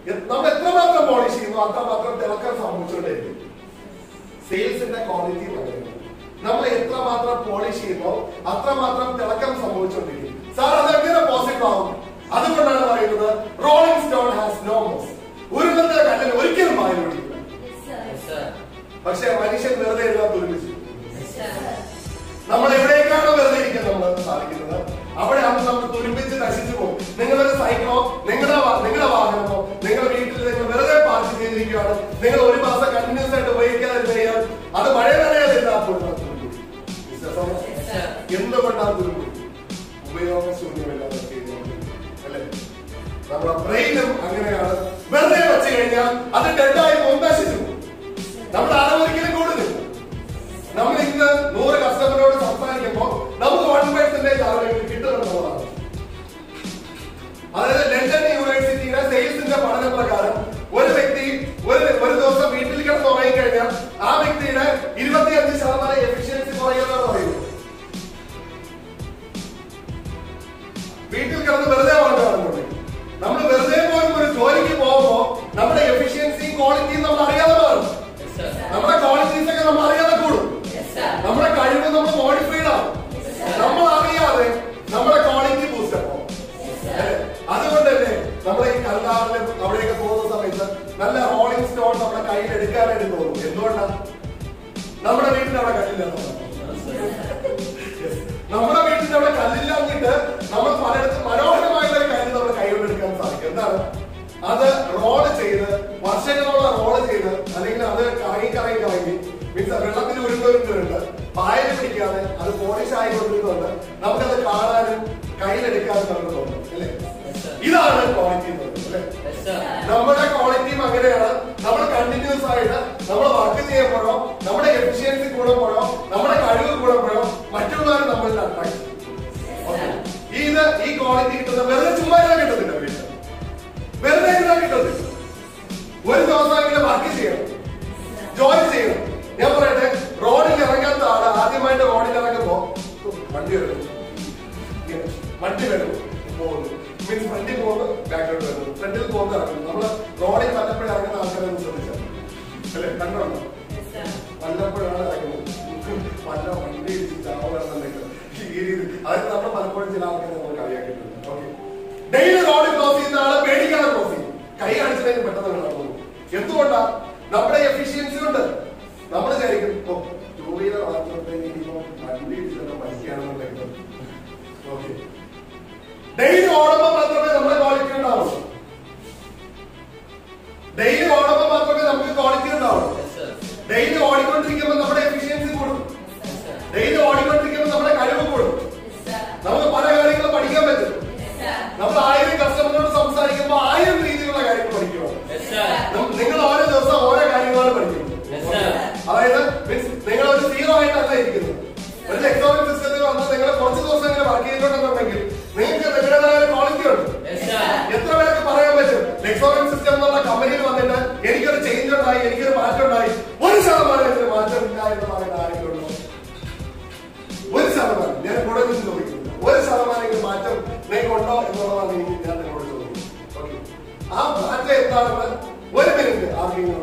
A- നമ്മൾ എത്രമാത്രം polish ചെയ്യുന്നു അത്രമാത്രം തിളക്കം സംഭവിച്ചുകൊണ്ടേയിരിക്കും സെയിൽസിന്റെ ക്വാളിറ്റി പറയുന്നത് നമ്മൾ എത്രമാത്രം പോളിഷ് ചെയ്യുന്നോ അത്രമാത്രം തിളക്കം സംഭവിച്ചുകൊണ്ടിരിക്കും സാർ അത് എങ്ങനെ പോസിബിൾ ആവും അതുകൊണ്ടാണ് പറയുന്നത് rolling stone has no moss ഉരുളത്തെ കല്ലിന് ഒരിക്കലും വായു പിടിക്കില്ല പക്ഷെ മനുഷ്യൻ വെറുതെ എഴുതാൻ തുരുമിച്ചു നമ്മൾ എവിടേക്കാണോ വെറുതെ ഇരിക്കാൻ നമ്മൾ സാധിക്കുന്നത് അവിടെയാണ് നമ്മൾ തുരുമ്പിച്ച് നശിച്ചു പോകും നിങ്ങളൊരു സൈക്കിളോ നിങ്ങളുടെ വാ- നിങ്ങളുടെ വാഹനമോ നിങ്ങളുടെ വീട്ടിൽ നിങ്ങൾ വെറുതെ പാർക്ക് ചെയ്തിരിക്കുകയാണ് നിങ്ങൾ ഒരു മാസം കണ്ടിന്യൂസ് ആയിട്ട് ഉപയോഗിക്കാതെ കഴിഞ്ഞാൽ അത് മഴ നനയാതിരുന്നാൽ പോലും അത് തുരുമ്പ് പിടിക്കും. Mr. തോമസ്, എന്തുകൊണ്ടാണ് തുരുമ്പ് ഉപയോഗശൂന്യമില്ലാതെ ചെയ്യുന്നത് അല്ലേ നമ്മുടെ ബ്രെയിനും അങ്ങനെയാണ് വെറുതെ വെച്ച് കഴിഞ്ഞാൽ അത് ഡെഡായി പോകും നശിച്ചു പോകും. നമ്മുടെ അറിവ് ഒരിക്കലും കൂടുതൽ നമ്മൾ ഇന്ന് നൂറ് കസ്റ്റമറോട് സംസാരിക്കുമ്പോൾ നമുക്ക് വൺ പെർസെന്റേജ് ആളുകൾ കിട്ടുമെന്നുള്ളതാണ് അതായത് ലണ്ടൻ യൂണിവേഴ്സിറ്റിയുടെ സെയിൽസിന്റെ പഠന പ്രകാരം ഒരു വ്യക്തി ഒരു ഒരു ദിവസം വീട്ടിൽ കിടന്ന് ഉറങ്ങിക്കഴിഞ്ഞാൽ ആ വ്യക്തിയുടെ ഇരുപത്തിയഞ്ച് ശതമാനം എഫിഷ്യൻസി കുറയുമെന്നാണ് പറയുന്നത് വീട്ടിൽ കിടന്ന് വെറുതെ ഉറങ്ങുകയാണെന്നുണ്ടെങ്കിൽ നമ്മൾ വെറുതെ പോലും ഒരു ജോലിക്ക് പോകുമ്പോൾ നമ്മുടെ എഫിഷ്യൻസിയും ക്വാളിറ്റിയും നമ്മൾ അറിയാതെ മാറും നമ്മുടെ ക്വാളിറ്റീസ് ഒക്കെ നമ്മൾ അറിയാതെ കൂടും നമ്മുടെ കഴിവ് നമ്മൾ മോഡിഫൈഡ് ആവും നമ്മൾ അറിയാതെ നമ്മുടെ ക്വാളിറ്റി ബൂസ്റ്റ് ആവും അല്ലേ? അതുകൊണ്ടല്ലേ നമ്മളെ ഈ കല്ലാറിലും അവിടെയൊക്കെ പോകുന്ന സമയത്ത് നല്ല റോളിംഗ് സ്റ്റോൺ നമ്മുടെ കയ്യിൽ എടുക്കാനായിട്ട് തോന്നും എന്തുകൊണ്ടാണ് നമ്മുടെ വീട്ടിൽ അവിടെ കല്ലില്ല നമ്മുടെ വീട്ടിൽ അവിടെ കല്ലില്ലാഞ്ഞിട്ട് നമ്മൾ പലയിടത്തും മനോഹരമായിട്ടുള്ള ഒരു കാര്യം നമ്മുടെ കൈകൊണ്ട് എടുക്കാൻ സാധിക്കും എന്താണ് അത് റോള് ചെയ്ത് വർഷങ്ങളോളം റോള് ചെയ്ത് അല്ലെങ്കിൽ അത് കറങ്ങി കറങ്ങി കറങ്ങി മീൻസ് വെള്ളത്തിൽ ഉരുണ്ടുരുണ്ടുണ്ട് പായൽ പിടിക്കാതെ അത് പോളിഷ് ആയിക്കൊണ്ടിരുന്നുണ്ട് നമുക്കത് കാണാനും കയ്യിലെടുക്കാനും നമുക്ക് തോന്നും അല്ലേ ഇതാണ് ക്വാളിറ്റി എന്ന് പറയുന്നത് അല്ലേ നമ്മുടെ ക്വാളിറ്റിയും അങ്ങനെയാണ് നമ്മൾ കണ്ടിന്യൂസ് ആയിട്ട് നമ്മൾ വർക്ക് ചെയ്യുമ്പോഴോ നമ്മുടെ എഫിഷ്യൻസി കൂടുമ്പോഴോ നമ്മുടെ കഴിവ് കൂടുമ്പോഴോ മറ്റുള്ളവർ നമ്മളിൽ അട്രാക്ട് ഇത് ഈ ക്വാളിറ്റി കിട്ടുന്ന വെറുതെ ചുമ്മാ ഇരുന്നാ കിട്ടത്തില്ല വീട്ടിൽ വെറുതെ ഇരുന്നാ കിട്ടത്തില്ല ഒരു ദിവസമെങ്കിലും വർക്ക് ചെയ്യണം ജോലി ചെയ്യണം ഞാൻ പറയട്ടെ റോഡിൽ ഇറങ്ങാത്ത ആള് ആദ്യമായിട്ട് റോഡിൽ ഇറങ്ങുമ്പോ വണ്ടി വരും ഇങ്ങനെ വണ്ടി വരും പോകുന്നു മീൻസ് വണ്ടി പോകുന്നു ബാക്കിലോട്ട് വരുന്നു ഫ്രണ്ടിൽ പോകുന്ന ഇറങ്ങുന്നു നമ്മള് റോഡിൽ വല്ലപ്പോഴും ഇറങ്ങുന്ന ആൾക്കാരെ ഒന്ന് ശ്രദ്ധിച്ചാൽ അല്ലെ കണ്ടോണ്ടോ വല്ലപ്പോഴാണ് ഇറങ്ങുന്നത് വല്ല വണ്ടി ഇടിച്ച് ചാവുകയാണെന്നുണ്ടെങ്കിൽ ഈ രീതി അതായത് നമ്മൾ പലപ്പോഴും ചില ആൾക്കാരെ നമ്മൾ കളിയാക്കിയിട്ടുണ്ട് ഓക്കെ ഡെയിലി റോഡിൽ ക്രോസ് ചെയ്യുന്ന ആളെ പേടിക്കാതെ ക്രോസ് ചെയ്യും കൈ കാണിച്ചതിന് പെട്ടെന്ന് നടന്നു എന്തുകൊണ്ടാ നമ്മുടെ എഫിഷ്യൻസി കൊണ്ട് നമ്മൾ വിചാരിക്കും ഇപ്പൊ ടൂ വീലർ മാത്രമേ ഇനിയിപ്പോ വണ്ടി ഇടിച്ചിട്ട് പഠിക്കുകയാണെന്നുണ്ടെങ്കിൽ ഓക്കെ ഡെയിലി ഓടുമ്പോൾ മാത്രമേ നമ്മുടെ ക്വാളിറ്റി ഉണ്ടാവുള്ളൂ ഡെയിലി ഓടുമ്പോൾ മാത്രമേ നമുക്ക് ക്വാളിറ്റി ഉണ്ടാവുള്ളൂ ഡെയിലി ഓടിക്കൊണ്ടിരിക്കുമ്പോൾ നമ്മുടെ എഫിഷ്യൻസി കൂടും ഡെയിലി ഓടിക്കൊണ്ടിരിക്കുമ്പോൾ നമ്മുടെ കഴിവ് കൂടും നമുക്ക് പല കാര്യങ്ങളും പഠിക്കാൻ പറ്റും നമ്മൾ ആയിരം കസ്റ്റമറിനോട് സംസാരിക്കുമ്പോൾ ആയിരം രീതിയിലുള്ള കാര്യങ്ങൾ പഠിക്കുക നം- നിങ്ങൾ ഓരോ ദിവസം ഓരോ കാര്യങ്ങളാണ് പഠിക്കുന്നത് Yes, sir. അതായത് മീൻസ് നിങ്ങൾ ഒരു സീറോ ആയിട്ടല്ല ഇരിക്കുന്നത് ഒരു എക്സോമിക് സിസ്റ്റത്തിൽ വന്ന് നിങ്ങൾ കുറച്ച് ദിവസം ഇങ്ങനെ വർക്ക് ചെയ്തിട്ടുണ്ടെന്നുണ്ടെങ്കിൽ നിങ്ങൾക്ക് നിങ്ങളുടേതായ ഒരു ക്വാളിറ്റി ഉണ്ട് എത്ര പേർക്ക് പറയാൻ പറ്റും ലെക്സോണിക് സിസ്റ്റം എന്നുള്ള കമ്പനിയിൽ വന്നിട്ട് എനിക്കൊരു ചേഞ്ച് ഉണ്ടായി എനിക്കൊരു മാറ്റം ഉണ്ടായി ഒരു ശതമാനത്തിന് മാറ്റം ഇല്ല എന്ന് പറയുന്ന ആരെങ്കിലും ഉണ്ടോ ഒരു ശതമാനം ഞാൻ കൂടെ നിന്ന് ചോദിക്കുന്നു ഒരു ശതമാനം മാറ്റം നിങ്ങൾക്ക് ഉണ്ടോ എന്നുള്ളതാണ് എനിക്ക് ഞാൻ നിങ്ങളോട് ചോദിക്കുന്നത് ഓക്കെ ആ മാറ്റം എന്താണെന്ന് ഒരു മിനിറ്റ് ആർക്കെങ്കിലും